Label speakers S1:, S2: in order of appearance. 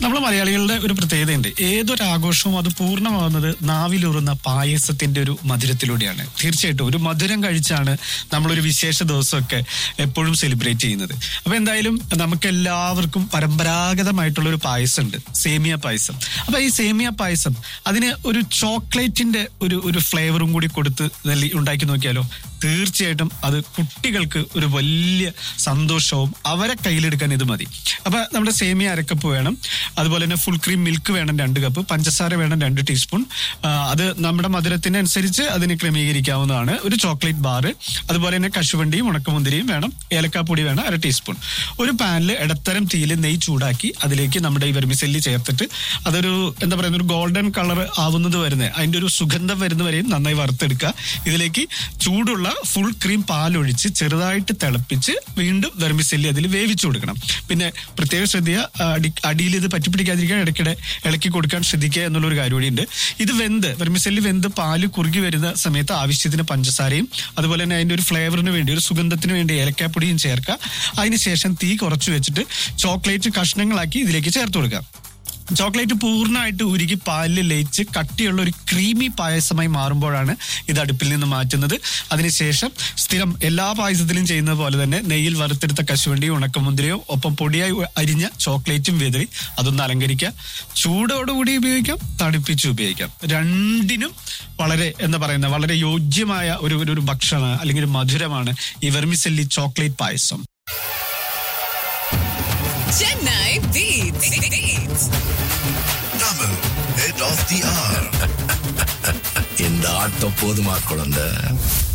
S1: നമ്മൾ മലയാളികളുടെ ഒരു പ്രത്യേകതയുണ്ട് ഏതൊരു ആഘോഷവും അത് പൂർണ്ണമാവുന്നത് നാവിലുറുന്ന പായസത്തിന്റെ ഒരു മധുരത്തിലൂടെയാണ് തീർച്ചയായിട്ടും ഒരു മധുരം കഴിച്ചാണ് നമ്മളൊരു വിശേഷ ദിവസമൊക്കെ എപ്പോഴും സെലിബ്രേറ്റ് ചെയ്യുന്നത് അപ്പൊ എന്തായാലും നമുക്ക് എല്ലാവർക്കും പരമ്പരാഗതമായിട്ടുള്ള ഒരു പായസം ഉണ്ട് സേമിയ പായസം അപ്പൊ ഈ സേമിയ പായസം അതിന് ഒരു ചോക്ലേറ്റിന്റെ ഒരു ഒരു ഫ്ലേവറും കൂടി കൊടുത്ത് നൽകി ഉണ്ടാക്കി നോക്കിയാലോ തീർച്ചയായിട്ടും അത് കുട്ടികൾക്ക് ഒരു വലിയ സന്തോഷവും അവരെ കയ്യിലെടുക്കാൻ ഇത് മതി അപ്പൊ നമ്മുടെ സേമിയ അരക്കപ്പ് വേണം അതുപോലെ തന്നെ ഫുൾ ക്രീം മിൽക്ക് വേണം രണ്ട് കപ്പ് പഞ്ചസാര വേണം രണ്ട് ടീസ്പൂൺ ആ, അത് നമ്മുടെ മധുരത്തിനനുസരിച്ച് അതിന് ക്രമീകരിക്കാവുന്നതാണ് ഒരു ചോക്ലേറ്റ് ബാറ് അതുപോലെ തന്നെ കശുവണ്ടിയും ഉണക്കമുന്തിരിയും വേണം ഏലക്കാപ്പൊടി വേണം അര ടീസ്പൂൺ ഒരു പാനിൽ ഇടത്തരം തീയിൽ നെയ്യ് ചൂടാക്കി അതിലേക്ക് നമ്മുടെ ഈ വെർമിസെല്ലി ചേർത്തിട്ട് അതൊരു എന്താ പറയുന്ന ഒരു ഗോൾഡൻ കളർ ആവുന്നത് വരുന്നത് അതിന്റെ ഒരു സുഗന്ധം വരുന്നവരെയും നന്നായി വറുത്തെടുക്കുക ഇതിലേക്ക് ചൂടുള്ള ഫുൾ ക്രീം പാലൊഴിച്ച് ചെറുതായിട്ട് തിളപ്പിച്ച് വീണ്ടും വെർമിസെല്ലി അതിൽ വേവിച്ചു കൊടുക്കണം പിന്നെ പ്രത്യേകം ശ്രദ്ധിക്കുക അടി അടിയിൽ ഇത് പറ്റിപ്പിടിക്കാതിരിക്കാൻ ഇടയ്ക്കിടെ ഇളക്കി കൊടുക്കാൻ ശ്രദ്ധിക്കുക എന്നുള്ള ഒരു കാര്യം കൂടിയുണ്ട് ഇത് വെന്ത് വെർമിസെല്ലി വെന്ത് പാല് കുറുകി വരുന്ന സമയത്ത് ആവശ്യത്തിന് പഞ്ചസാരയും അതുപോലെ തന്നെ അതിന്റെ ഒരു ഫ്ലേവറിന് വേണ്ടി ഒരു സുഗന്ധത്തിന് വേണ്ടി ഏലക്കാപ്പൊടിയും ചേർക്കുക അതിനുശേഷം തീ കുറച്ച് വെച്ചിട്ട് ചോക്ലേറ്റ് കഷ്ണങ്ങളാക്കി ഇതിലേക്ക് ചേർത്ത് കൊടുക്കുക ചോക്ലേറ്റ് പൂർണ്ണമായിട്ട് ഉരുകി പാലിൽ ലയിച്ച് കട്ടിയുള്ള ഒരു ക്രീമി പായസമായി മാറുമ്പോഴാണ് ഇത് അടുപ്പിൽ നിന്ന് മാറ്റുന്നത് അതിനുശേഷം സ്ഥിരം എല്ലാ പായസത്തിലും ചെയ്യുന്നത് പോലെ തന്നെ നെയ്യിൽ വറുത്തെടുത്ത കശുവണ്ടിയും ഉണക്കമുന്തിരിയോ ഒപ്പം പൊടിയായി ഉ- അരിഞ്ഞ ചോക്ലേറ്റും വിതറി അതൊന്ന് അലങ്കരിക്കുക ചൂടോടുകൂടി ഉപയോഗിക്കാം തണുപ്പിച്ച് ഉപയോഗിക്കാം രണ്ടിനും വളരെ എന്താ പറയുന്ന വളരെ യോജ്യമായ ഒരു ഒരു- ഒരു ഭക്ഷണം അല്ലെങ്കിൽ ഒരു മധുരമാണ് ഈ വെർമിസെല്ലി ചോക്ലേറ്റ് പായസം
S2: Chennai Beats. Beats.
S3: Tamil, head of the hour.
S4: இந்த ஆட்டம் போதுமா குழந்தை